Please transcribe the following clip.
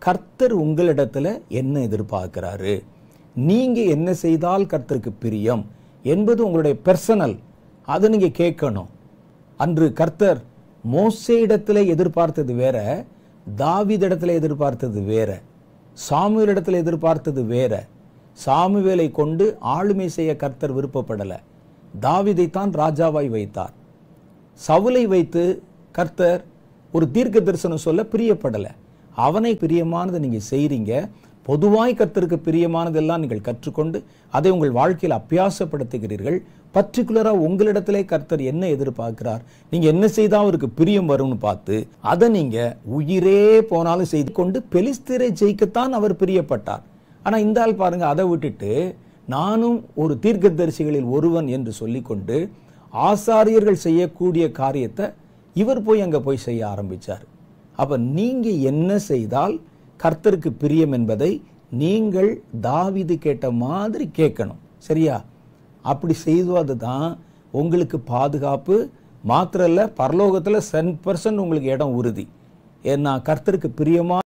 கர்த்தர் உங்களிடத்துல என்ன எதிர்பார்க்கிறாரு நீங்க என்ன செய்தால் கர்த்தருக்கு பிரியம் என்பது உங்களுடைய பர்சனல் அதை நீங்க கேட்கணும் அன்று கர்த்தர் மோசே இடத்துல எதிர்பார்த்தது வேற தாவீதிடத்துல எதிர்பார்த்தது வேற சாமுவேல் இடத்துல எதிர்பார்த்தது வேற சாமுவேலை கொண்டு ஆளுமை செய்ய கர்த்தர் விருப்பப்படல தாவீதைத்தான் ராஜாவாய் வைத்தார் சவுலை வைத்து கர்த்தர் ஒரு தீர்க்க தரிசனம் சொல்ல பிரியப்படல அவனை பிரியமானதை நீங்க செய்றீங்க பொதுவாய் கர்த்தருக்கு பிரியமானதெல்லாம் நீங்கள் கற்றுக்கொண்டு அதை உங்கள் வாழ்க்கையில் அபியாசப்படுத்துகிறீர்கள் பர்டிகுலரா உங்களிடத்திலே கர்த்தர் என்ன எதிர்பார்க்கிறார் நீங்க என்ன செய்தா அவருக்கு பிரியம் வரும்னு பார்த்து அதை நீங்க உயிரே போனாலும் செய்து கொண்டு பெலிஸ்தரை ஜெயிக்கத்தான் அவர் பிரியப்பட்டார் ஆனா இந்த ஆள் பாருங்க அதை விட்டுட்டு நானும் ஒரு தீர்க்கதரிசிகளில் ஒருவன் என்று சொல்லிக்கொண்டு ஆசாரியர்கள் செய்யக்கூடிய காரியத்தை இவர் போய் அங்க போய் செய்ய ஆரம்பிச்சார் அப்ப நீங்க என்ன செய்தால் கர்த்தருக்கு பிரியம் என்பதை நீங்கள் தாவீது கேட்ட மாதிரி கேட்கணும் சரியா அப்படி செய்வது தான் உங்களுக்கு பாதுகாப்பு மாத்திரம் இல்ல பரலோகத்துல சென் பர்சன்ட் உங்களுக்கு இடம் உறுதி ஏன்னா கர்த்தருக்கு பிரியமா